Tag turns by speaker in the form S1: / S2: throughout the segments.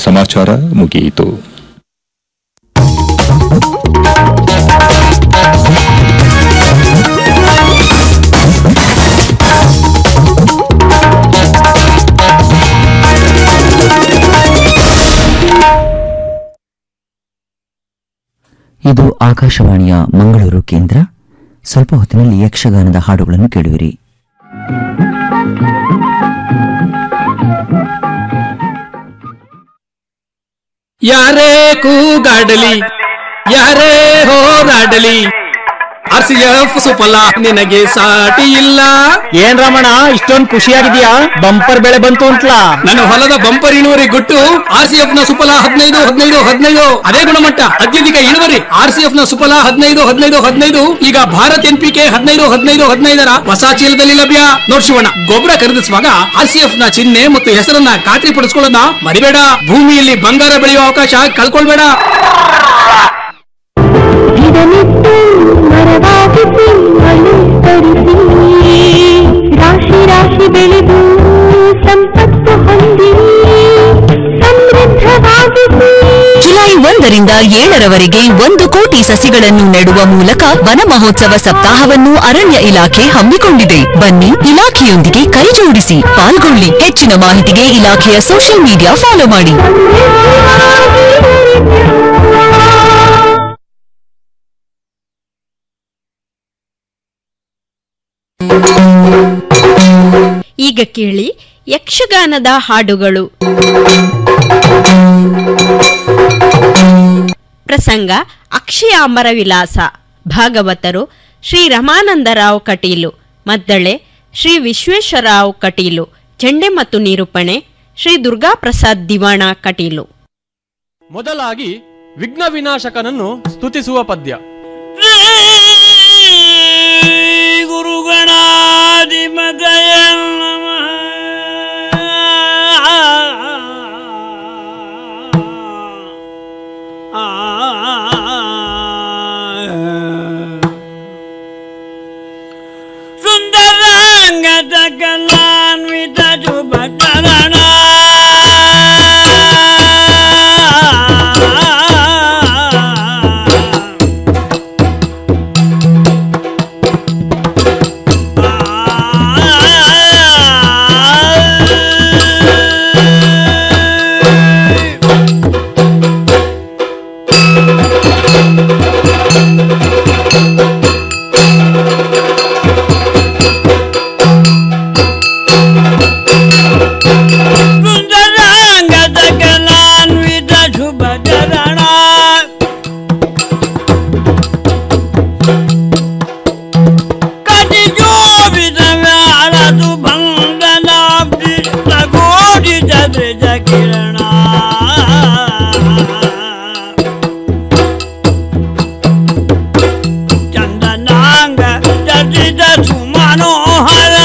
S1: ಸಮಾಚಾರ ಮುಗಿಯಿತು
S2: ಇದು ಆಕಾಶವಾಣಿಯ ಮಂಗಳೂರು ಕೇಂದ್ರ ಸ್ವಲ್ಪ ಹೊತ್ತಿನಲ್ಲಿ ಯಕ್ಷಗಾನದ ಹಾಡುಗಳನ್ನು ಕೇಳುವಿರಿ
S3: ಯಾರೇ ಕೂಗಾಡಲಿ ಯಾರೇ ಹೋರಾಡಲಿ ಆರ್ ಸಿ ಎಫ್ ಸುಫಲ ನಿನಗೆ ಸಾಟಿ ಇಲ್ಲ
S4: ಏನ್ ರಮಣ ಇಷ್ಟೊಂದ್ ಖುಷಿಯಾಗಿದ್ಯಾ ಬಂಪರ್ ಬೆಳೆ ಬಂತು ಅಂತಲಾ
S3: ನನ್ನ ಹೊಲದ ಬಂಪರ್ ಇಳುವರಿ ಗುಟ್ಟು ಆರ್ ಸಿ ಎಫ್ ನ ಸುಫಲ ಹದಿನೈದು ಹದಿನೈದು ಹದಿನೈದು ಅದೇ ಗುಣಮಟ್ಟ ಅತ್ಯಧಿಕ ಇಳುವರಿ ಆರ್ ಸಿ ಎಫ್ ನ ಸುಫಲ ಹದಿನೈದು ಹದಿನೈದು ಹದಿನೈದು ಈಗ ಭಾರತ್ ಎನ್ ಪಿ ಕೆ ಹದಿನೈದು ಹದಿನೈದು ಹದಿನೈದರ ಹೊಸ ಚೀಲದಲ್ಲಿ ಲಭ್ಯ ನೋಡ್ ಶಿವಣ್ಣ ಗೊಬ್ಬರ ಖರೀದಿಸುವಾಗ ಆರ್ ಸಿ ಎಫ್ ನ ಚಿಹ್ನೆ ಮತ್ತು ಹೆಸರನ್ನ ಖಾತ್ರಿ ಪಡಿಸ್ಕೊಳ್ಳೋದನ್ನ ಮರಿಬೇಡ ಭೂಮಿಯಲ್ಲಿ ಬಂಗಾರ ಬೆಳೆಯುವ ಅವಕಾಶ ಕಳ್ಕೊಳ್ಬೇಡ
S5: ಗಿಡಮಿಟ್ಟು ಮರವಾಗಿಸಿ ಮಳೆ ತರಿಸಿ ರಾಶಿ ರಾಶಿ ಬೆಳೆದು ಸಂಪತ್ತು ಹೊಂದಿ ಸಮೃದ್ಧವಾಗಿಸಿ
S6: ಜುಲೈ ಒಂದರಿಂದ ಏಳರವರೆಗೆ ಒಂದು ಕೋಟಿ ಸಸಿಗಳನ್ನು ನೆಡುವ ಮೂಲಕ ವನ ಮಹೋತ್ಸವ ಸಪ್ತಾಹವನ್ನು ಅರಣ್ಯ ಇಲಾಖೆ ಹಮ್ಮಿಕೊಂಡಿದೆ ಬನ್ನಿ ಇಲಾಖೆಯೊಂದಿಗೆ ಕೈ ಜೋಡಿಸಿ ಪಾಲ್ಗೊಳ್ಳಿ ಹೆಚ್ಚಿನ ಮಾಹಿತಿಗೆ ಇಲಾಖೆಯ ಸೋಷಿಯಲ್ ಮೀಡಿಯಾ ಫಾಲೋ ಮಾಡಿ
S7: ಈಗ ಕೇಳಿ ಯಕ್ಷಗಾನದ ಹಾಡುಗಳು ಪ್ರಸಂಗ ಅಕ್ಷಯಾಂಬರ ವಿಲಾಸ ಭಾಗವತರು ಶ್ರೀ ರಮಾನಂದರಾವ್ ಕಟೀಲು ಮದ್ದಳೆ ಶ್ರೀ ವಿಶ್ವೇಶ್ವರರಾವ್ ಕಟೀಲು ಚೆಂಡೆ ಮತ್ತು ನಿರೂಪಣೆ ಶ್ರೀ ದುರ್ಗಾಪ್ರಸಾದ್ ದಿವಾಣ ಕಟೀಲು
S4: ಮೊದಲಾಗಿ ವಿಘ್ನ ವಿನಾಶಕನನ್ನು ಸ್ತುತಿಸುವ ಪದ್ಯ
S8: ಗುರುಗಣಾಧಿಪತಯ ಸುಂದರಾಂಗದ ಕಲಾನ್ವಿತ ಶುಭಕರಣ ಸುಂದರಾಂಗದ ಕಲಾನ್ವಿತ ಶುಭಕರಣ ಕಟಿಜೋಬಿದ ವ್ಯಾಳದು ಬಂಧನಾಬ್ದಿ ತಗೋಡಿದ ತ್ರಿಜ ಕಿರಣ ಚಂದನಾಂಗ ಚರ್ಚಿತ ಸುಮನೋಹರ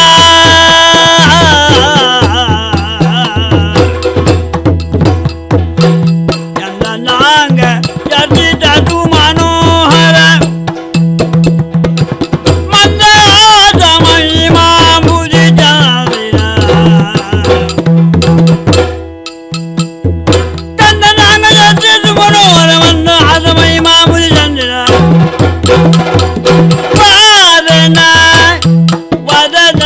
S8: ಚಂದನಾಂಗ ಚರ್ಚಿತ ಸುಮನೋಹರ ಮಂದಾದ ಮಹಿಮಾ ಮುದಿ ಚಂದನಾಂಗ ಚರ್ಚಿತ ಸುಮನೋಹರ ಮಂದಾದ ಮಹಿಮಾ ಮುದಿ ಚಂದಿರ ವಾದನ ವದನ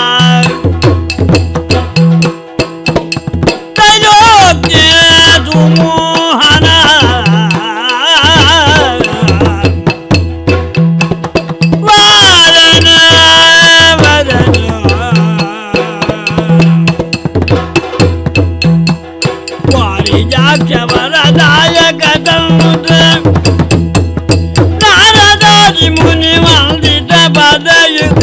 S8: ತಯೋಗ್ಯ ಸುಮೋಹನ ವಾದನ ವದನ ವಾರಿಜಾಕ್ಷ ವರದಾಯಕ ತಂತ್ರ ನಾರದಾದಿ ಮುನಿ ವಂದಿತ ಪದಯುಗ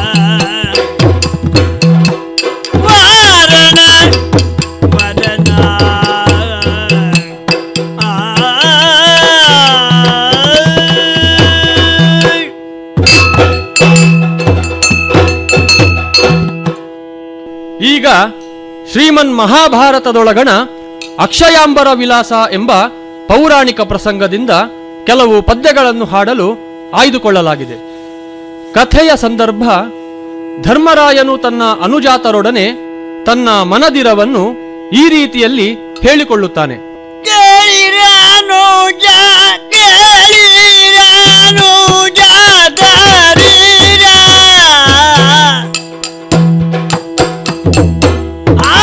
S8: ವಾರಣ ವದನ
S4: ಈಗ ಶ್ರೀಮನ್ ಮಹಾಭಾರತದೊಳಗಣ ಅಕ್ಷಯಾಂಬರ ವಿಲಾಸ ಎಂಬ ಪೌರಾಣಿಕ ಪ್ರಸಂಗದಿಂದ ಕೆಲವು ಪದ್ಯಗಳನ್ನು ಹಾಡಲು ಆಯ್ದುಕೊಳ್ಳಲಾಗಿದೆ ಕಥೆಯ ಸಂದರ್ಭ ಧರ್ಮರಾಯನು ತನ್ನ ಅನುಜಾತರೊಡನೆ ತನ್ನ ಮನದಿರವನ್ನು ಈ ರೀತಿಯಲ್ಲಿ
S1: ಹೇಳಿಕೊಳ್ಳುತ್ತಾನೆ
S8: ಕೇಳಿರಾನು ಜಾ ಕೇಳಿರಾನು ಜಾತರೀರ ಆ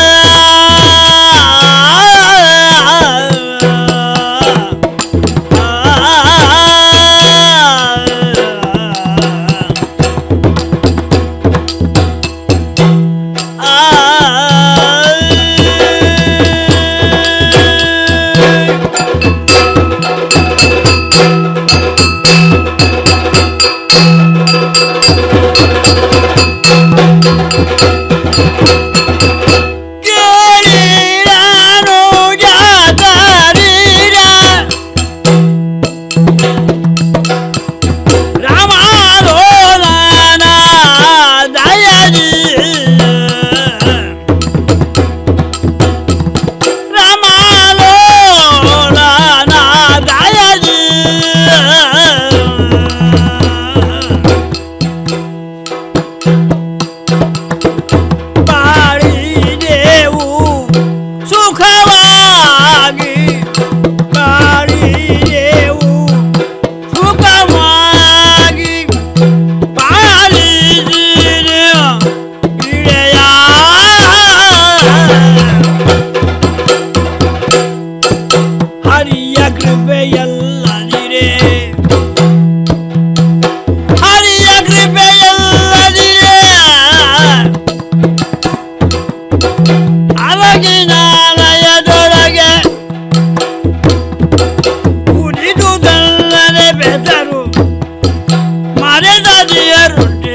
S8: ಕೇಳಿರಾನು ಜಾತರೀರ ರಾಮಾಲೋಲನ ದಯದಿ ರಾಮಾಲೋಲನ ದಯದಿ ಬಾಳಿದೆವು ಸುಖವಾಗಿ ಬಾಳಿದೆವು ಸುಖವಾಗಿ ಬಾಳಿದಿರ ಇಳೆಯ ಹರಿಯ ಕೃಪೆಯಲ್ಲದಿರೆ ಹರಿಯ ಕೃಪೆಯಲ್ಲದಿರೆ ಅವಗಿನಾಲಯದೊಳಗೆ ಕುಡಿದುದಲ್ಲದೆ ಬೆದರು ಮರೆದ ದಿಯರುಂಟೆ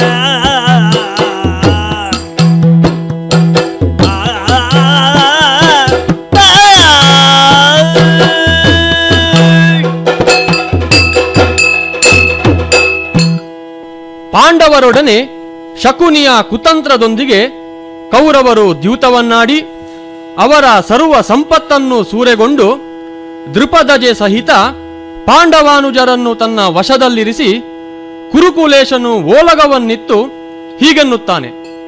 S1: ಪಾಂಡವರೊಡನೆ ಶಕುನಿಯ ಕುತಂತ್ರದೊಂದಿಗೆ ಕೌರವರು ದ್ಯೂತವನ್ನಾಡಿ ಅವರ ಸರ್ವ ಸಂಪತ್ತನ್ನು ಸೂರೆಗೊಂಡು ದೃಪದಜೆ ಸಹಿತ ಪಾಂಡವಾನುಜರನ್ನು ತನ್ನ ವಶದಲ್ಲಿರಿಸಿ ಕುರುಕುಲೇಶನು ಓಲಗವನ್ನಿತ್ತು ಹೀಗೆನ್ನುತ್ತಾನೆ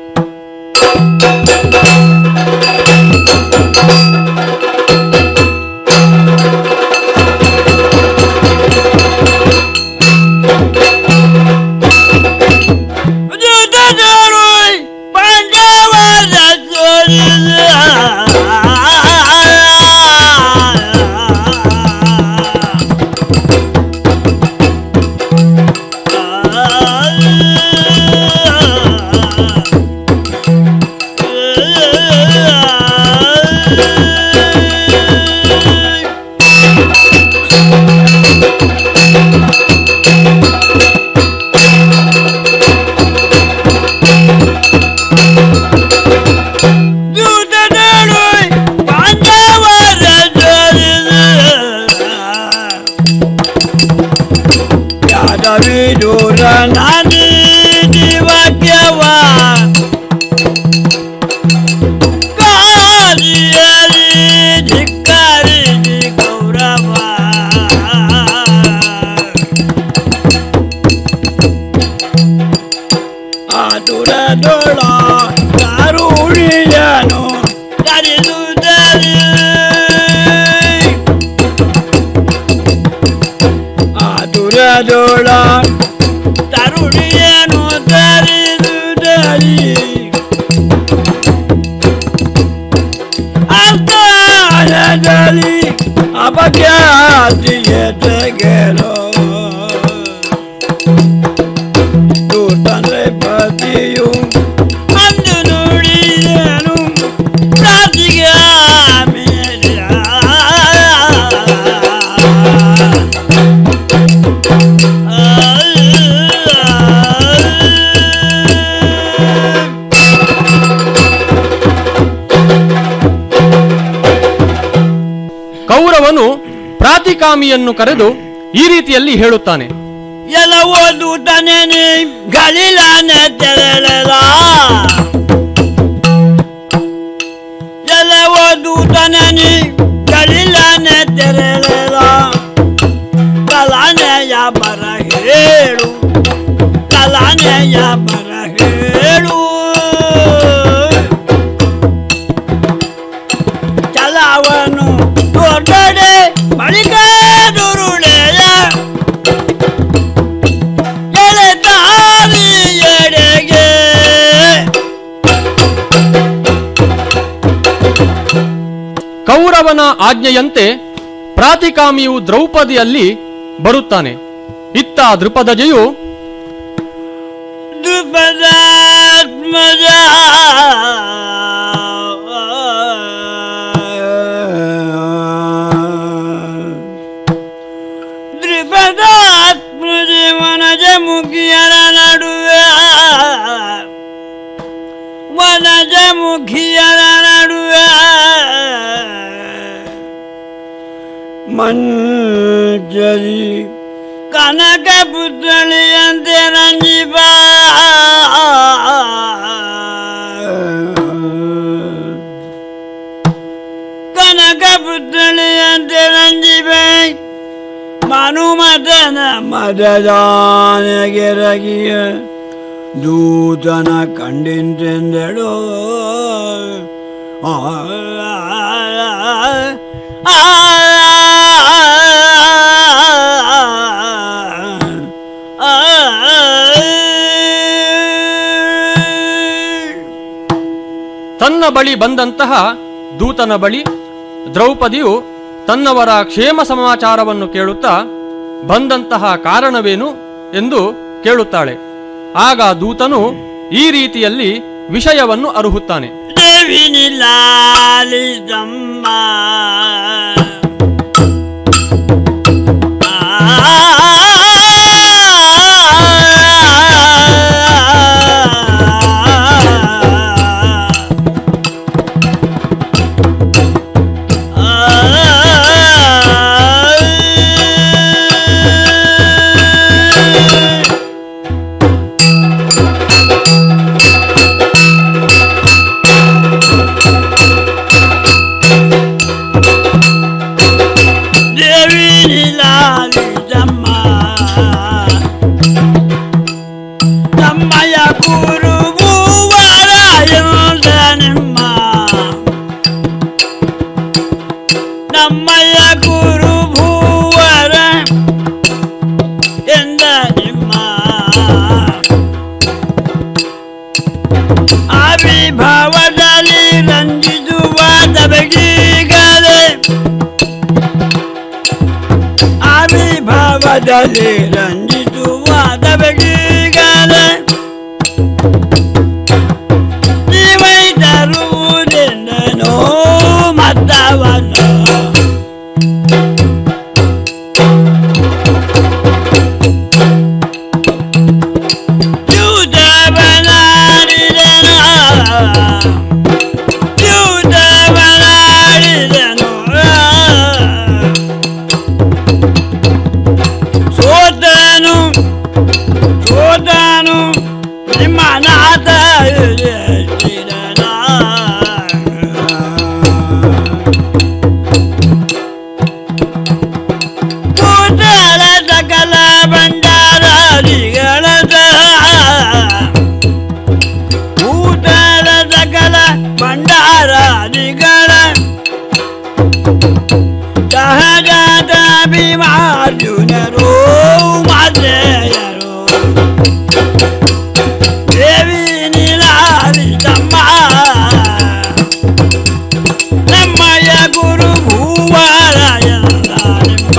S8: ಜುಟದೊಳು ಪಂಡವರ ಜುಟದೊಳು ಪಂಡವರ ಯಾದವಿದೂರ ನಾನಿ ದಿವಕ್ಯವ ಕಾಲಿಯಲಿ ಧಿಕ್ಕರಿಸಿ ಗೌರವ ಆತುರದೊಳ ಕರುಳಿಯನು ಧರಿಸುತ್ತಲೇ ಆತುರದೊಳ ತರುಣಿಯನು ಧರಿಸುತ್ತಲೇ ಅರ್ಥದಲ್ಲಿ ಅಪಖ್ಯಾತಿಯ ತೆಗೆರೋ ತಂದ್ರೆ ಪತಿಯು ಅಂದು ನುಡಿದನು ಪ್ರಾರ್ಥಿಗೆ ಆಮೇಲೆ
S1: ಕೌರವನು ಪ್ರಾತಿಕಾಮಿಯನ್ನು ಕರೆದು ಈ ರೀತಿಯಲ್ಲಿ ಹೇಳುತ್ತಾನೆ
S8: ಎಲ್ಲವೋ ದೂತನೇ ಗಲಿಲಾನೆ ತೆರಳಲ ಎಲ್ಲವೋ ದೂತನೇ ಗಲಿಲಾನೆ ತೆರಳಲ ಕಲಾನೆಯ ಬರ ಹೇಳು ಕಲಾನೆಯ ಬರ ಹೇಳು ಚಲ
S1: ಕೌರವನ ಆಜ್ಞೆಯಂತೆ ಪ್ರಾತಿಕಾಮಿಯು ದ್ರೌಪದಿಯಲ್ಲಿ ಬರುತ್ತಾನೆ ಇತ್ತ ದೃಪದಜೆಯು
S8: ದ್ರುಪದಾತ್ಮಜ ದ್ರುಪದಾತ್ಮಜ ವನಜ ಮುಖಿಯರ ನಡುವೆ ವನಜ ಮುಖಿಯರ ನಡುವೆ ಮಂಜರಿ ಕನಕ ಪುತ್ರಳಿಯಂತೆ ರಂಜಿಪ ಕನಕ ಪುತ್ರಳಿಯಂತೆ ರಂಜಿಪೆ ಮನುಮತನ ಮದದಾನಗೆರಗಿಯ ದೂತನ ಕಂಡಿಂತೆಂದಳು ಆ ಆ
S1: ತನ್ನ ಬಳಿ ಬಂದಂತಹ ದೂತನ ಬಳಿ ದ್ರೌಪದಿಯು ತನ್ನವರ ಕ್ಷೇಮ ಸಮಾಚಾರವನ್ನು ಕೇಳುತ್ತಾ ಬಂದಂತಹ ಕಾರಣವೇನು ಎಂದು ಕೇಳುತ್ತಾಳೆ ಆಗ ದೂತನು ಈ ರೀತಿಯಲ್ಲಿ ವಿಷಯವನ್ನು ಅರುಹುತ್ತಾನೆ
S8: ದೇವಿನಿ ಲಾಲಿತಮ್ಮ ದೇವಿನಿ ಲಾಲಿತಮ್ಮ ನಮ್ಮಯ ಗುರು ಭೂವರಾಯದ ನಿಮ್ಮ ನಮ್ಮಯ ಗುರು ಭೂವರ ಎಂದ ನಿಮ್ಮ ಆವಿರ್ಭಾವದಲ್ಲಿ ರಂಜಿಸುವ ತಬಗೀಗಲೇ ಆವಿರ್ಭಾವದಲ್ಲಿ ರಂಜಿಸುವ ತಬಗೀಗಲೇ ನೀವೈ ತರುವುದೆಂದನೋ ಮತ್ತವನ್ನು ಯೂದವನಾಡಿದನು ಯೂದವನಾಡಿದನು ಸೋತನು ಸೋತನು ನಿಮ್ಮ ನಾಥ ಕೂಟಲ ಸಕಲ ಭಂಡಾರಿಗಳ ಕೂಟಲ ಸಕಲ ಭಂಡಾರಾದಿಗಳ ಸಹಜಾತ ಭೀಮಾರ್ಜುನರು ಮಾತೆಯರು ದೇವಿ ನೀಲಾಲಿತಮ್ಮ ನಮ್ಮಯ ಗುರು ಭೂವರಾಯ ನಿಮ್ಮ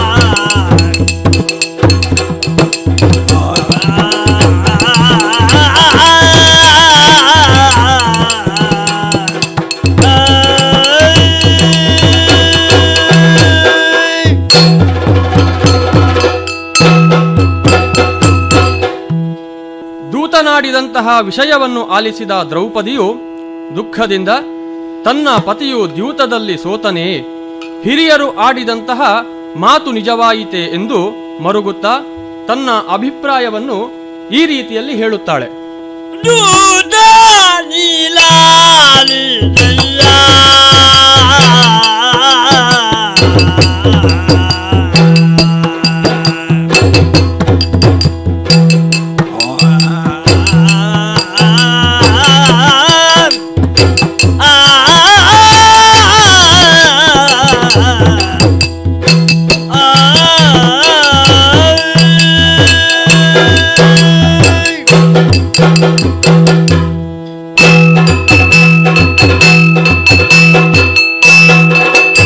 S1: ದೂತನಾಡಿದಂತಹ ವಿಷಯವನ್ನು ಆಲಿಸಿದ ದ್ರೌಪದಿಯು ದುಃಖದಿಂದ ತನ್ನ ಪತಿಯು ದ್ಯೂತದಲ್ಲಿ ಸೋತನೇ ಹಿರಿಯರು ಆಡಿದಂತಹ ಮಾತು ನಿಜವಾಯಿತೆ ಎಂದು ಮರುಗುತ್ತಾ ತನ್ನ ಅಭಿಪ್ರಾಯವನ್ನು ಈ ರೀತಿಯಲ್ಲಿ ಹೇಳುತ್ತಾಳೆ
S8: ದೂತ ನೀಲಾಲಿದಯ್ಯ ಆ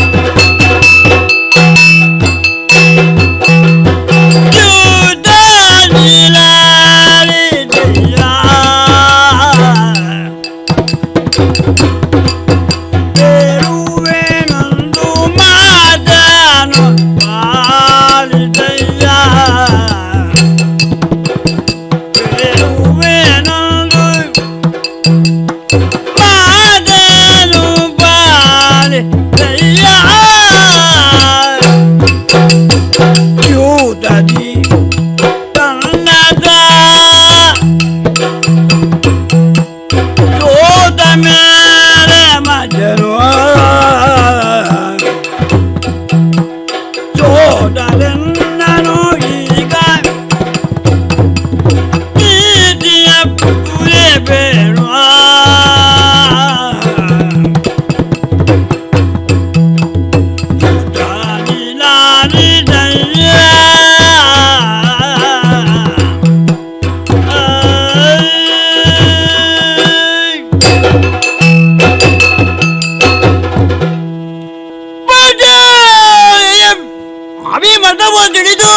S8: ಮತವು ತಿಳಿದು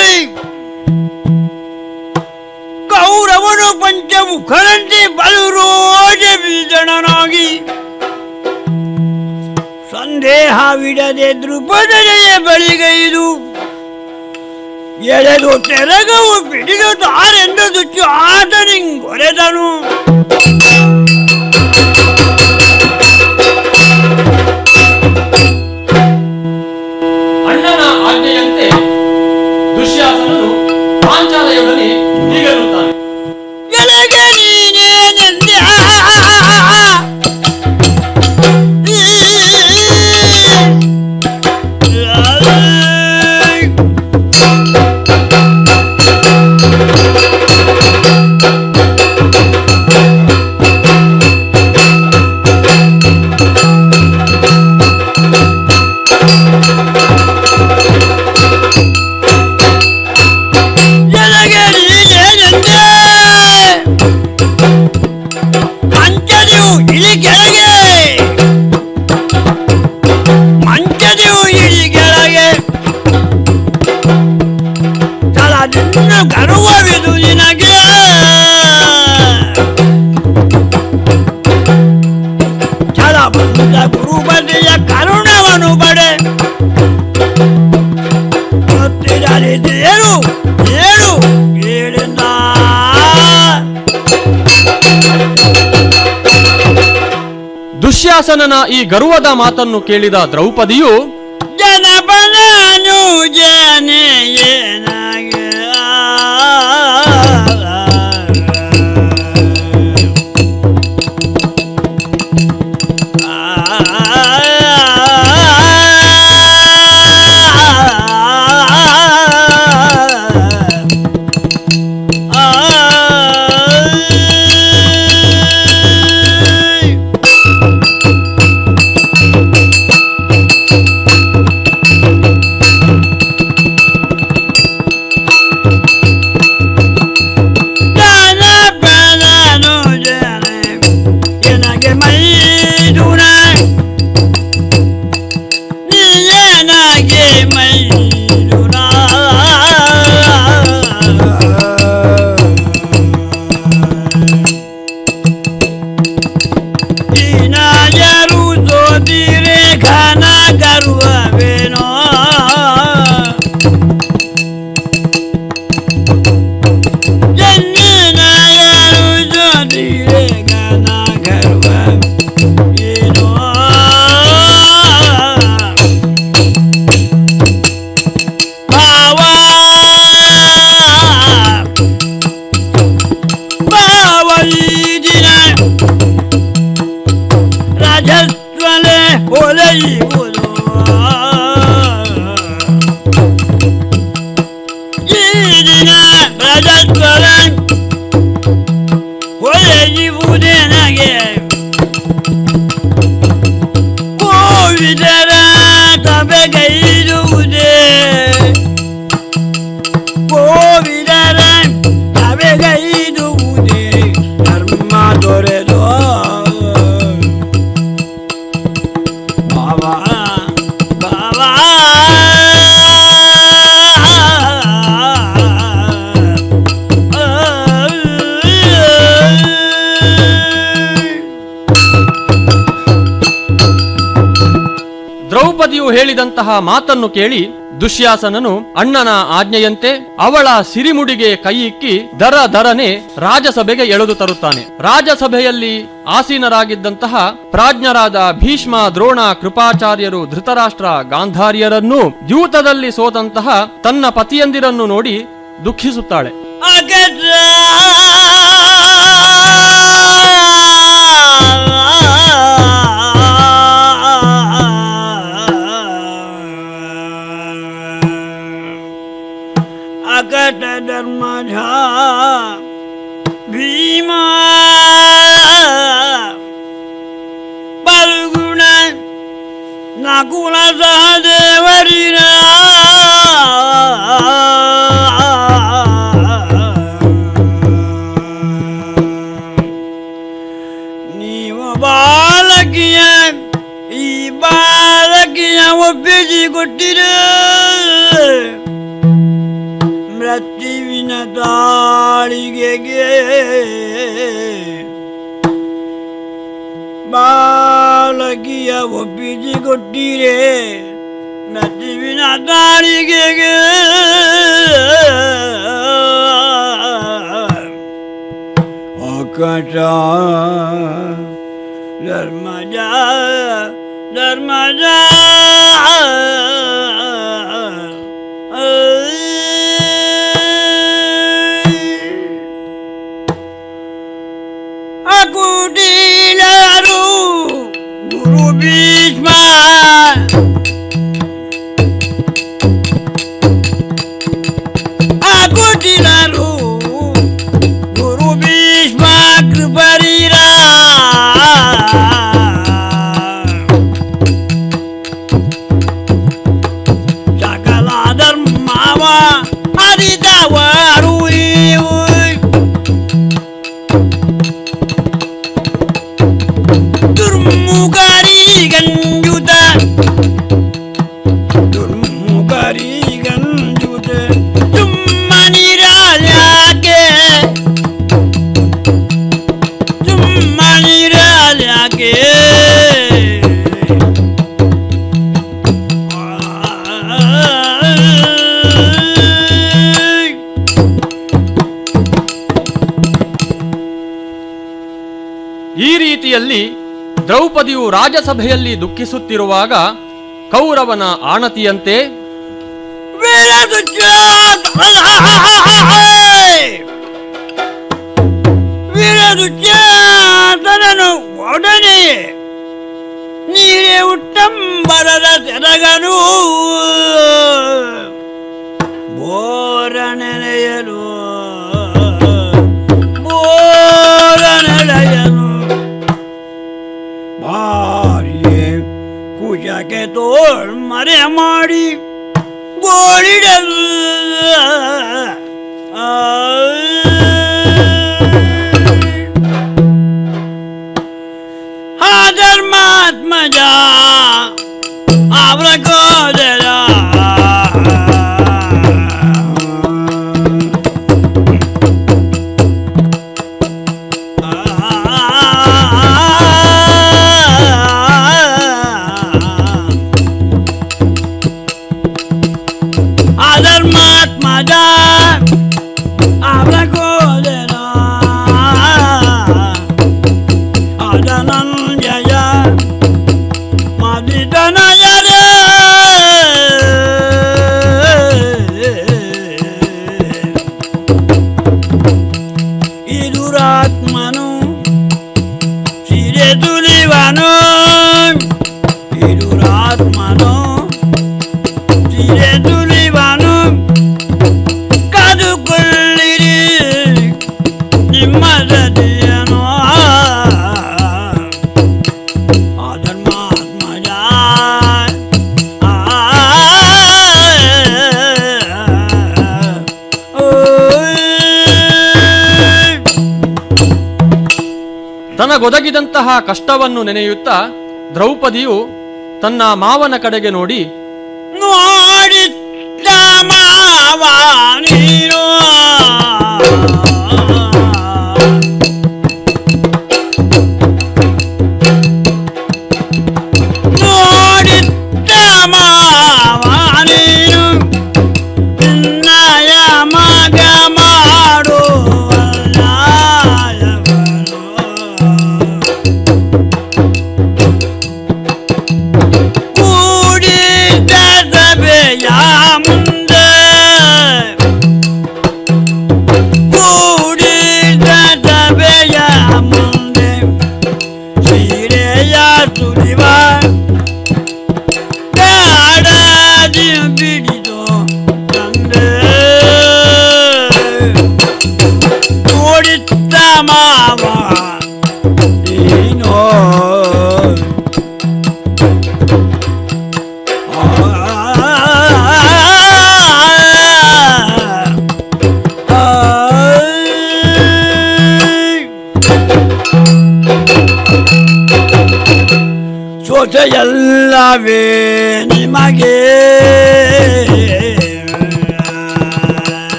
S8: ಕೌರವನು ಪಂಚಮುಖರಂತೆ ಬಲು ರೋಜ ಬೀಜಣನಾಗಿ ಸಂದೇಹವಿಡದೆ ದೃಪದನೆಯ ಬಳಿಗೈದು ಎಳೆದು ತೆರಗವು ಬಿಡಿದು ತಾರೆಂದು ದುಚ್ಚು ಆತನಿಂಗೊರೆದನು
S1: ಅಣ್ಣನ ಆಜ್ಞೆಯಂತೆ ದುಶ್ಯಾಸನನು ಪಾಂಚಾಲಯೊಡನೆ ಹೀಗನ್ನುತ್ತಾನೆ
S8: ಎಲೆಗೆ ನೀನೇನೆಂದ್ಯಾ ಎಲೆಗೆ ನೀನೇನೆಂದ್ಯಾ ಮಂಚದೆವು ಇಳಿ ಕೆಳಗೆ ಮಂಚದೆವು ಇಳಿ ಕೆಳಗೆ ತಳದಿಂದ ಗರ್ವವಿದು ನಿನಗೆ ಛಲ ಬಂದ ಗುರುಪತಿಯ ಕರುಣವನು ಬಡೆ ಹತ್ತಿರಲಿದ್ದೇನು ಏಳು ಏಳಿಂದ
S1: ದುಶ್ಯಾಸನನ ಈ ಗರ್ವದ ಮಾತನ್ನು ಕೇಳಿದ ದ್ರೌಪದಿಯು
S8: ಜನಪದನು ಜನಯೇನಾಗೆ ಜನಪದನು ಜನ ಎನಗೆ ಮೈದುನ ನೀನಗೆ ಮೈದುನ ಯಾರು ಸೋದಿರೆ ಖಾನ ಗರ್ವವೇನೋ ಜನ್ಮನ ಯಾರು ಸೋದಿರೆ ಖಾನ ಗರ್ವ ಏನೋ ಭಾವ ಭಾವ ಈ ದಿನ ರಾಜಸ್ವಲೆ ಹೊಲೆಯುವುದು ಈ ದಿನ ರಾಜಸ್ವಲೆ ಹೊಲೆಯುವುದೇನಗೆ ಕೋವಿದರ ತಬೆಗೈದುವುದೇ ಕೋವಿದರ ತಬೆಗೈದುವುದೇ ಧರ್ಮ ದೊರೆದು ಬಾಬಾ ಬಾಬಾ
S1: ದ್ರೌಪದಿಯು ಹೇಳಿದಂತಹ ಮಾತನ್ನು ಕೇಳಿ ದುಶ್ಯಾಸನನು ಅಣ್ಣನ ಆಜ್ಞೆಯಂತೆ ಅವಳ ಸಿರಿಮುಡಿಗೆ ಕೈಯಿಕ್ಕಿ ದರ ದರನೆ ರಾಜಸಭೆಗೆ ಎಳೆದು ತರುತ್ತಾನೆ ರಾಜಸಭೆಯಲ್ಲಿ ಆಸೀನರಾಗಿದ್ದಂತಹ ಪ್ರಾಜ್ಞರಾದ ಭೀಷ್ಮ ದ್ರೋಣ ಕೃಪಾಚಾರ್ಯರು ಧೃತರಾಷ್ಟ್ರ ಗಾಂಧಾರ್ಯರನ್ನೂ ದ್ಯೂತದಲ್ಲಿ ಸೋತಂತಹ ತನ್ನ ಪತಿಯಂದಿರನ್ನು ನೋಡಿ ದುಃಖಿಸುತ್ತಾಳೆ
S8: ಅಗದ ಅಕಟ ಧರ್ಮಜ ಭೀಮ ಬಲ್ಗುಣ ನಕುಲ ಸಹದೇವರಿನ ನೀವು ಬಾಲಕಿಯ ಈ ಬಾಲಕಿಯ ಒಪ್ಪಿಸಿ ಕೊಟ್ಟಿರ ತಾಳಿಗೆಗೆ ಬಾಲಕಿಯ ಒಪ್ಪಿಸಿ ಕೊಟ್ಟಿರೆ ನದಿವಿನ ತಾಳಿಗೆಗೆ ಆಕಾಶ ಧರ್ಮಜ ಧರ್ಮಜ ಅಕುಟಿಲರು ಗುರು ಭೀಷ್ಮ ಅಕುಟಿಲರು ಗುರು ಭೀಷ್ಮ ಕೃಪರಿರ ಸಕಲ ಧರ್ಮವ ಅರಿತವರು ಇವು ದುರ್ಮುಖರಿ ಗಂಜುತ ದುರ್ಮುಖರಿ ಗಂಜುತ ಸುಮ್ಮನಿರಾಲ್ಯಾಕೆ ಸುಮ್ಮನಿರಾಲ್ಯಾಕೆ
S1: ಈ ರೀತಿಯಲ್ಲಿ ದ್ರೌಪದಿಯು ರಾಜಸಭೆಯಲ್ಲಿ ದುಃಖಿಸುತ್ತಿರುವಾಗ ಕೌರವನ ಆಣತಿಯಂತೆ
S8: ವೀರದುಚ್ಚಾತನನು ಒಡನೆ ನೀರೇ ಉಟ್ಟಂಬರದ ಸೆರಗನು ಬೋರನೆಲೆಯಲು ಬೋರನೆಲೆಯನು ಭಾರಿಯೇ ಕುಶಕ್ಕೆ ತೋಳ್ ಮರೆ ಮಾಡಿ ಗೋಳಿಡಲು ಆ ಧರ್ಮಾತ್ಮಜ ಅವರ ಕೋದರ ಅಧರ್ಮಾತ್ಮಜ ಅವರ ಕೋದರ ಅಧನಂಜಯ ಮದಿತನಯರ ಇದುರಾತ್ಮನು ಸಿರೆ ತುಲಿವನು ಇದುರಾತ್ಮನು ಸಿರೆ ತುಲಿವನು ಕದುಕೊಳ್ಳಿರಿ ನಿಮ್ಮ ಸತಿಯನು ಅಧರ್ಮಾತ್ಮಜ
S1: ತನಗೊದಗಿದಂತಹ ಕಷ್ಟವನ್ನು ನೆನೆಯುತ್ತಾ ದ್ರೌಪದಿಯು ತನ್ನ ಮಾವನ ಕಡೆಗೆ ನೋಡಿ
S8: ನೋಡಿದ್ದ ಮಾವ ನೀನು ನೋಡಿದ್ದ ಮಾವ ನೀನು ನಿನ್ನಯ ಮಗ ಮಾಡುವಲ್ಲ ಕೂಡಿದ ಸಭೆಯ ಮುಂದೆ ಕೂಡಿದ ಸಭೆಯ ಮುಂದೆ ಸೀರೆಯ ಸುರಿವ ಕಾಡದಿ ಬಿಡಿದು ತಂದೆ ನೋಡಿದ್ದ ಮಾವ ಏನೋ ಸೊಸೆಯಲ್ಲವೇ ನಿಮಗೆ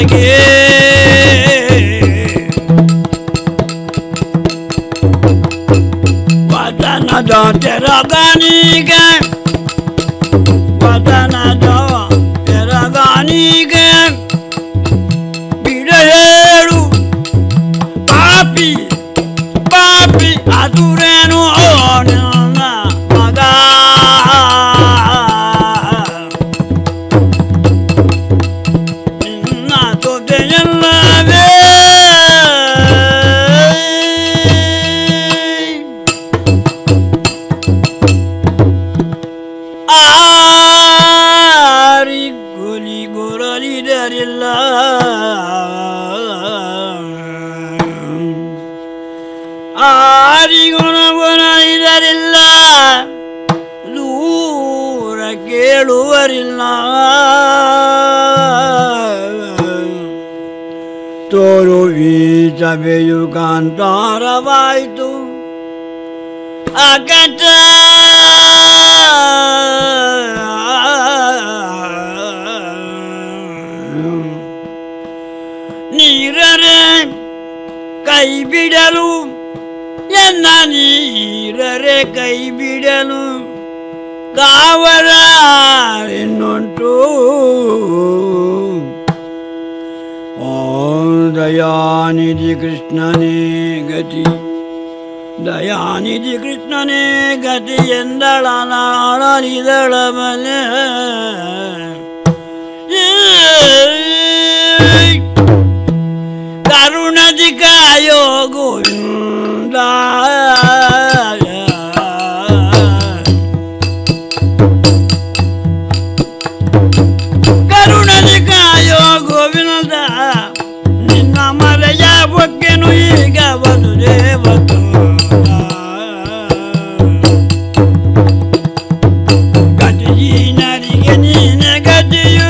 S8: ನಿಮಗೆ ವತನದ ತೆರಗನಿಗೆ ವತನದ ತೆರಗನಿಗೆ ಬಿಡ ಹೇಳು ಪಾಪಿ ಪಾಪಿ ಅದುರೇನು ನನ್ನ ಮಗ ನಿನ್ನ ಜೊತೆಯಲ್ಲವೇ ಆರಿ ಗುಲಿ ಗುರಲಿದರಿಲ್ಲ ಆರಿ ಗುಣ ಗುಣಲಿದರಿಲ್ಲ ದೂರ ಕೇಳುವರಿಲ್ಲ ತೋರು ಈ ಸಭೆಯು ಕಾಂತಾರವಾಯಿತು ಅಕಟ ನೀರರೆ ಕೈ ಬಿಡಲು ಎನ್ನ ನೀರರೆ ಕೈ ಬಿಡಲು ಕಾವರ ಎನ್ನುಂಟು ಓ ದಯಾನಿಧಿ ಕೃಷ್ಣನೇ ಗತಿ ದಯಾನಿಧಿ ಕೃಷ್ಣನೇ ಗತಿ ಎಂದಳನಾಳಲಿದಳ ಮಲೆ ಕರುಣದಿ ಕಾಯೋ ಗೋವಿಂದ ಕರುಣದಿ ಕಾಯೋ ಗೋವಿಂದ ನಿನ್ನ ಮರೆಯ ಬಗ್ಗೆನು ಈಗ ವಸುದೇವ ಗತಿಯೀನರಿಗೆ ನೀನೆ ಗತಿಯು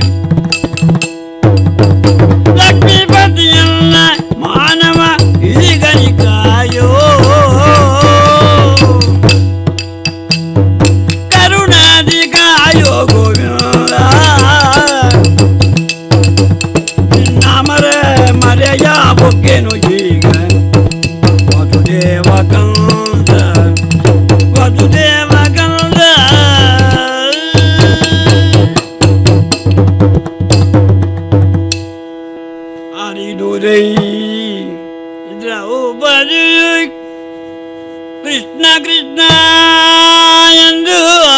S8: ಲಕ್ಷ್ಮೀಪತಿಯಲ್ಲ ಮಾನವ ಈಗನಿ ಕಾಯೋ ಕರುಣಾದಿ ಕಾಯೋ ಗೋವಿಂದ ನಿನ್ನ ಮರೆ ಮರೆಯ ಬೊಗ್ಗೆನು ಈಗ ವಸುದೇವ ಕಂದ ವಸುದೇವ ಕಂದ ಹರಿದುರೈ ದ್ರೌಪದಿ ಕೃಷ್ಣ ಕೃಷ್ಣ ಎಂದು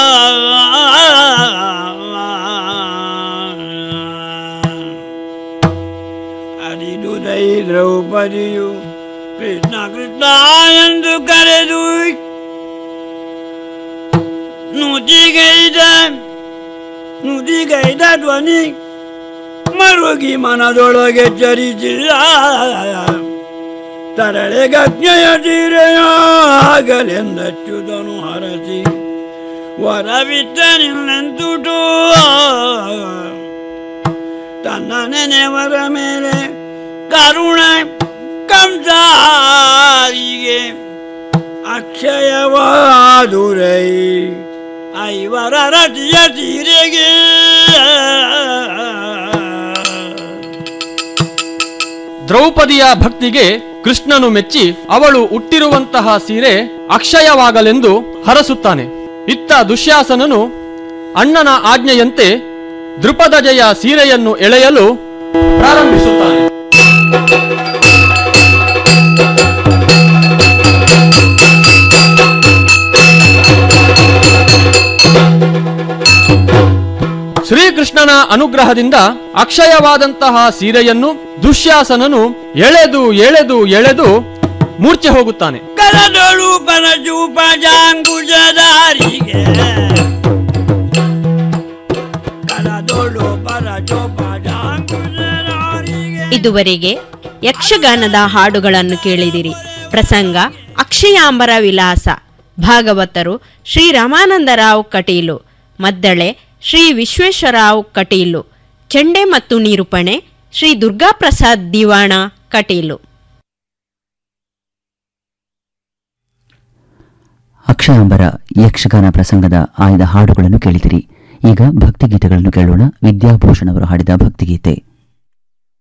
S8: ಹರಿದುರೈ ದ್ರೌಪದಿಯು ಕೃಷ್ಣ ಕೃಷ್ಣ ಎಂದು ಕರೆದು ನುಡಿಗೈದ ನುಡಿಗೈದ ಧ್ವನಿ ಮರುಗಿ ಮನದೊಳಗೆ ಚರಿಸಿಲ್ಲ ತರಳೆ ಗಜ್ಞೆಯ ತೀರೆಯಾಗಲೆಂದಚ್ಚುದನು ಹರಸಿ ವರವಿದ್ದ ನಿನ್ನಂತುಟು ತನ್ನ ನೆನೆವರ ಮೇಲೆ ಕರುಣ ಕಂಸಾರಿಗೆ ಅಕ್ಷಯವಾದುರೈ ಐವರ ರತಿಯ ತೀರೆಗೆ
S1: ದ್ರೌಪದಿಯ ಭಕ್ತಿಗೆ ಕೃಷ್ಣನು ಮೆಚ್ಚಿ ಅವಳು ಉಟ್ಟಿರುವಂತಹ ಸೀರೆ ಅಕ್ಷಯವಾಗಲೆಂದು ಹರಸುತ್ತಾನೆ ಇತ್ತ ದುಶ್ಯಾಸನನು ಅಣ್ಣನ ಆಜ್ಞೆಯಂತೆ ದೃಪದಜಯ ಸೀರೆಯನ್ನು ಎಳೆಯಲು ಪ್ರಾರಂಭಿಸುತ್ತಾನೆ ಶ್ರೀಕೃಷ್ಣನ ಅನುಗ್ರಹದಿಂದ ಅಕ್ಷಯವಾದಂತಹ ಸೀರೆಯನ್ನು ದುಶ್ಯಾಸನನು ಎಳೆದು ಎಳೆದು ಎಳೆದು ಮೂರ್ಛೆ ಹೋಗುತ್ತಾನೆ
S8: ಕರದೊಳು ಪರಜೂಪ ಜಾಂಗುಜದಾರಿಗೆ ಕರದೊಳು ಪರಜೂಪ ಜಾಂಗುಜದಾರಿಗೆ
S7: ಇದುವರೆಗೆ ಯಕ್ಷಗಾನದ ಹಾಡುಗಳನ್ನು ಕೇಳಿದಿರಿ ಪ್ರಸಂಗ ಅಕ್ಷಯಾಂಬರ ವಿಲಾಸ ಭಾಗವತರು ಶ್ರೀ ರಾಮಾನಂದರಾವ್ ಕಟೀಲು ಮದ್ದಳೆ ಶ್ರೀ ವಿಶ್ವೇಶ್ವರರಾವ್ ಕಟೀಲು ಚೆಂಡೆ ಮತ್ತು ನಿರೂಪಣೆ ಶ್ರೀ ದುರ್ಗಾಪ್ರಸಾದ್ ದಿವಾಣ ಕಟೀಲು
S2: ಅಕ್ಷಯಾಂಬರ ಯಕ್ಷಗಾನ ಪ್ರಸಂಗದ ಆಯ್ದ ಹಾಡುಗಳನ್ನು ಕೇಳಿದಿರಿ ಈಗ ಭಕ್ತಿಗೀತೆಗಳನ್ನು ಕೇಳೋಣ ವಿದ್ಯಾಭೂಷಣ್ ಅವರು ಹಾಡಿದ ಭಕ್ತಿಗೀತೆ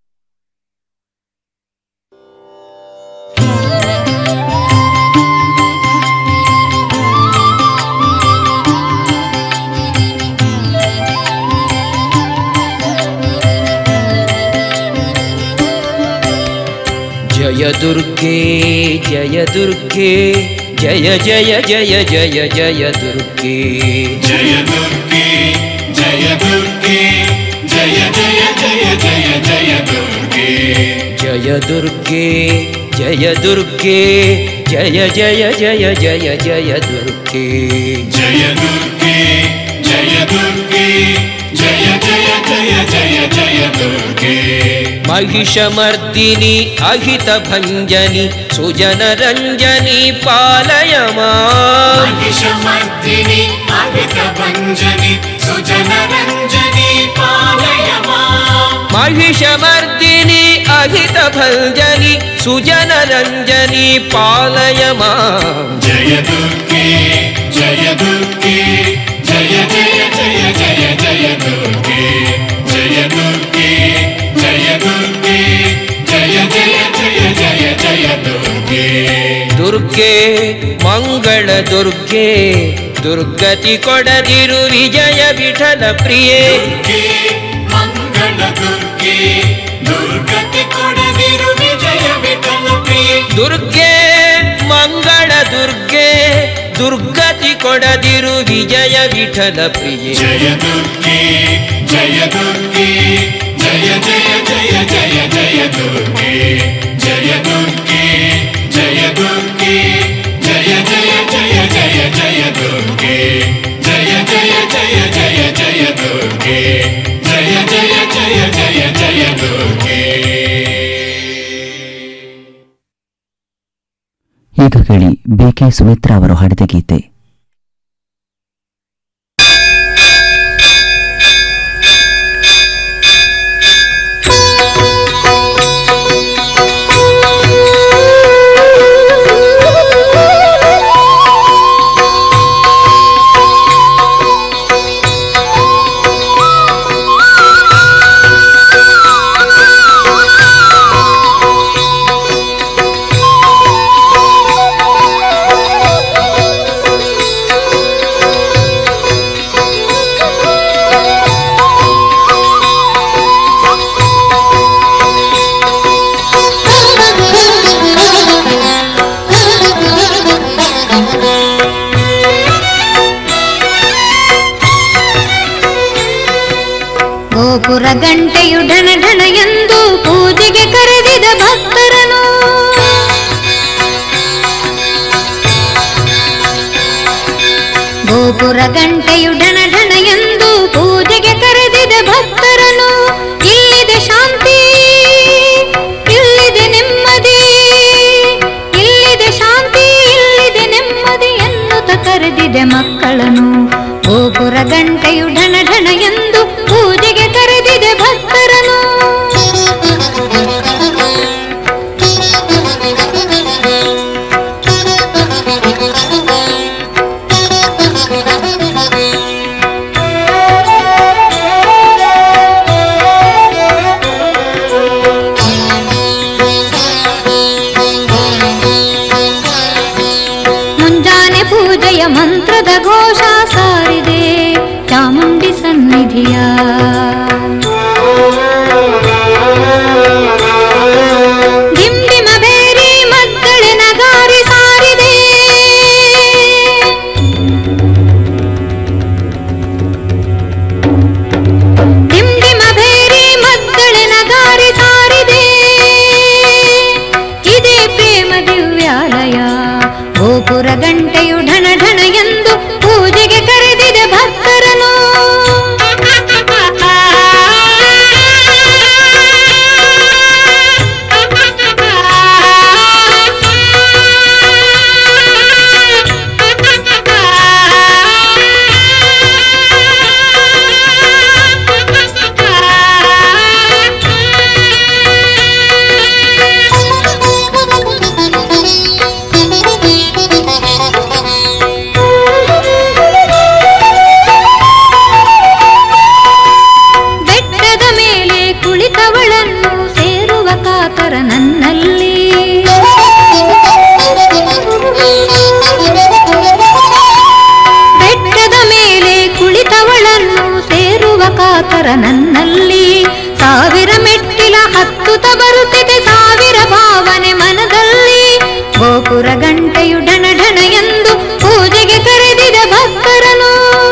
S9: ಜಯ ದುರ್ಗೆ ಜಯ ದುರ್ಗೆ ಜಯ ಜಯ ಜಯ ಜಯ ಜಯ ದುರ್ಗೆ
S10: ಜಯ ದುರ್ಗೆ ಜಯ ದುರ್ಗೆ ಜಯ ಜಯ ಜಯ ಜಯ ಜಯ ದುರ್ಗೆ
S9: ಜಯ ದುರ್ಗೆ ಜಯ ದುರ್ಗೆ ಜಯ ಜಯ ಜಯ ಜಯ ಜಯ ದುರ್ಗೆ
S10: ಜಯ ದುರ್ಗೆ ಜಯ ದುರ್ಗೆ ಜಯ ಜಯ ಜಯ ಜಯ ಜಯ ದುರ್ಗೆ
S9: महिषमर्दिनि अहितभञ्जनि सुजनरञ्जनि पालय माम्
S10: महिषमर्दिनि अहितभञ्जनि सुजनरञ्जनि पालय माम्
S9: महिषमर्दिनि अहितभञ्जनि सुजनरञ्जनि पालय माम्
S10: जय दुर्गे जय दुर्गे जय जय जय जय जय दुर्गे जय दुर्गे जय दुर्गे जय जय जय जय जय दुर्गे
S9: ದುರ್ಗೆ ಮಂಗಳ ದುರ್ಗೆ ದುರ್ಗತಿ ಕೊಡದಿರು ವಿಜಯ ವಿಠಲ ಪ್ರಿಯೆ
S10: ದುರ್ಗೆ ಮಂಗಳ ದುರ್ಗೆ ದುರ್ಗತಿ ಕೊಡದಿರು ವಿಜಯ ವಿಠಲ ಪ್ರಿಯೆ
S9: ದುರ್ಗೆ ಮಂಗಳ ದುರ್ಗೆ ದುರ್ಗತಿ ಕೊಡದಿರು ವಿಜಯ ವಿಠಲ ಪ್ರಿಯೆ
S10: ಜಯ ದುರ್ಗೆ ಜಯ ದುರ್ಗೆ ಜಯ ಜಯ ಜಯ ಜಯ ಜಯ ದುರ್ಗೆ ಜಯ ದುರ್ಗೆ ಜಯ ದುರ್ಗೆ ಜಯ ಜಯ ಜಯ ಜಯ ಜಯ ದುರ್ಗೆ ಜಯ ಜಯ ಜಯ ಜಯ ಜಯ ದುರ್ಗೆ ಜಯ ಜಯ ಜಯ ಜಯ ಜಯ ದುರ್ಗೆ
S2: ಈಗ ಕೇಳಿ ಬಿ ಕೆ ಸುಮಿತ್ರಾ ಅವರು ಹಾಡಿದ ಗೀತೆ
S5: ಗೋಪುರ ಗಂಟೆಯು ಢಣ ಢಣ ಎಂದು ಪೂಜೆಗೆ ಕರೆದಿದ ಭಕ್ತರನು ಗೋಪುರ ಗಂಟೆಯು ಢಣ ಢಣ ಎಂದು ಪೂಜೆಗೆ ಕರೆದಿದ ಭಕ್ತರನು ಇಲ್ಲಿದೆ ಶಾಂತಿ ಇಲ್ಲಿದೆ ನೆಮ್ಮದಿ ಇಲ್ಲಿದೆ ಶಾಂತಿ ಇಲ್ಲಿದೆ ನೆಮ್ಮದಿ ಎನ್ನುತ್ತ ಕರೆದಿದೆ ಮಕ್ಕಳನು ಗೋಪುರ ಗಂಟೆಯು ಢಣ ಢಣ ಎಂದು ಪೂಜೆಗೆ ಕರೆದಿದೆ ಭಕ್ತರನು ಮುಂಜಾನೆ ಪೂಜೆಯ ಮಂತ್ರದ ಘೋಷ ಸಾರಿದೆ ಚಾಮುಂಡಿ ಸನ್ನಿಧಿಯ ಡಿಂಡಿಮ ಬೇರಿ ಮದ್ದಳೆ ನಗಾರಿ ಸಾರಿದೆ ಡಿಂಡಿಮ ಬೇರಿ ಮದ್ದಳೆ ನಗಾರಿ ಸಾರಿದೆ ಇದೇ ಪ್ರೇಮ ದಿವ್ಯಾಲಯ ಗೋಪುರ ಗಂಟೆಯು ಢಣ ಢಣ ಎಂದು ಪೂಜೆಗೆ ಕರೆದಿದೆ ಭಕ್ತರನು ಬೆಟ್ಟದ ಮೇಲೆ ಕುಳಿತವಳನ್ನು ಸೇರುವ ಕಾತರ ನನ್ನಲ್ಲಿ ಬೆಟ್ಟದ ಮೇಲೆ ಕುಳಿತವಳನ್ನು ಸೇರುವ ಕಾತರ ನನ್ನಲ್ಲಿ ಸಾವಿರ ಮೆಟ್ಟಿ ಕೋಗಿಲ ಹತ್ತುತ್ತ ಬರುತ್ತಿದೆ ಸಾವಿರ ಭಾವನೆ ಮನದಲ್ಲಿ ಗೋಪುರ ಗಂಟೆಯು ಢಣ ಢಣ ಎಂದು ಪೂಜೆಗೆ ಕರೆದಿದ ಭಕ್ತರನು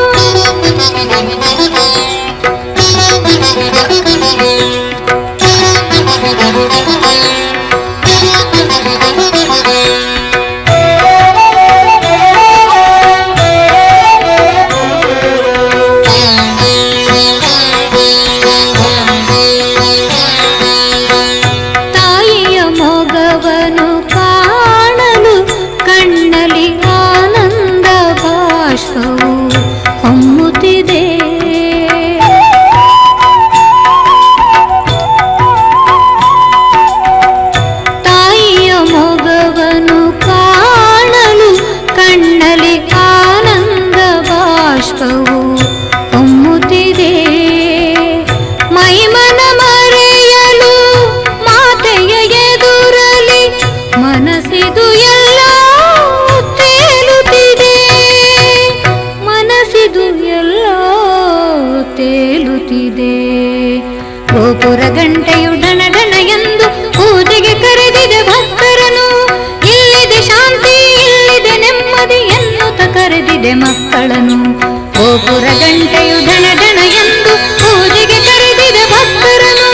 S5: ತಾಯಿಯ ಮೊಗವನು ಕಾಣಲು ಕಣ್ಣಲ್ಲಿ ಆನಂದ ಬಾಷ್ಪವು ಹೊಮ್ಮುತ್ತಿದೆ ತಾಯಿಯ ಮೊಗವನು ಕಾಣಲು ಕಣ್ಣಲ್ಲಿ ಆನಂದ ಬಾಷ್ಪವು ಹೊಮ್ಮುತ್ತಿದೆ ಮೈಮನ ಮರೆಯಲು ಮಾತೆಯ ಎದುರಲಿ ಮನಸ್ಸಿದು ಎಲ್ಲ ತೇಲುತ್ತಿದೆ ಮನಸ್ಸಿದು ಎಲ್ಲ ತೇಲುತ್ತಿದೆ ಗೋಪುರ ಗಂಟೆಯು ಢಣ ಢಣ ಎಂದು ಪೂಜೆಗೆ ಕರೆದಿದೆ ಭಕ್ತರನು ಇಲ್ಲಿದೆ ಶಾಂತಿ ಇಲ್ಲಿದೆ ನೆಮ್ಮದಿ ಎನ್ನುತ್ತ ಕರೆದಿದೆ ಮಕ್ಕಳನು ಗೋಪುರ ಗಂಟೆಯು ಢಣ ಢಣ ಎಂದು ಪೂಜೆಗೆ ಕರೆದಿದೆ ಭಕ್ತರನು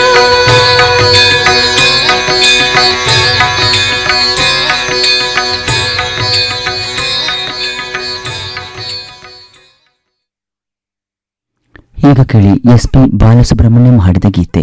S2: ಈಗ ಕೇಳಿ ಎಸ್ ಪಿ ಬಾಲಸುಬ್ರಹ್ಮಣ್ಯಂ ಹಾಡಿದ ಗೀತೆ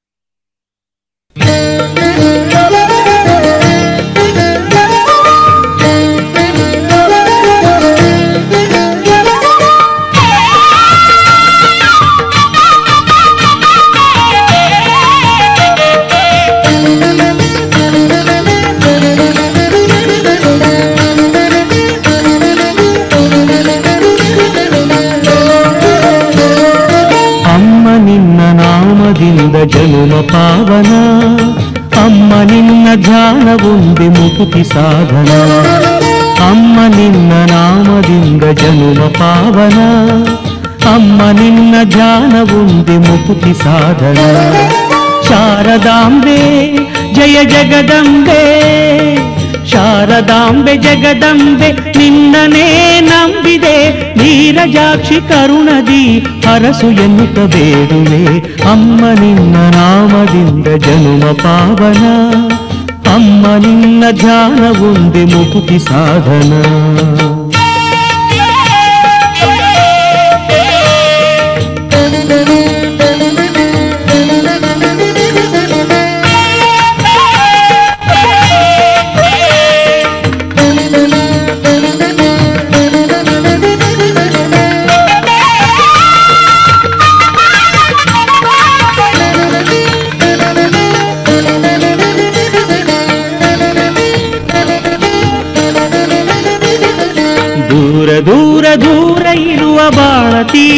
S11: ಅಮ್ಮ ನಿನ್ನ ನಾಮದಿಂದ ಜನುಮ ಪಾವನ ಅಮ್ಮ ನಿನ್ನ ಧ್ಯಾನವೊಂದೆ ಮುಕುತಿ ಸಾಧನ ಅಮ್ಮ ನಿನ್ನ ನಾಮದಿಂದ ಜನುಮ ಪಾವನ ಅಮ್ಮ ನಿನ್ನ ಧ್ಯಾನವೊಂದೆ ಮುಕುತಿ ಸಾಧನ ಶಾರದಾಂಬೆ ಜಯ ಜಗದಂಬೆ ಶಾರದಾಂಬೆ ಜಗದಂಬೆ ನಿನ್ನನೇ ನಂಬಿದೆ ನೀರಜಾಕ್ಷಿ ಕರುಣದಿ ಹರಸು ಎನ್ನುತ್ತ ಬೇಡುವೆ ಅಮ್ಮ ನಿನ್ನ ನಾಮದಿಂದ ಜನುಮ ಪಾವನ ಅಮ್ಮ ನಿನ್ನ ಧ್ಯಾನವೊಂದೆ ಮುಕುತಿ ಸಾಧನ ದೂರ ದೂರ ದೂರ ಇರುವ ಬಾಳತಿ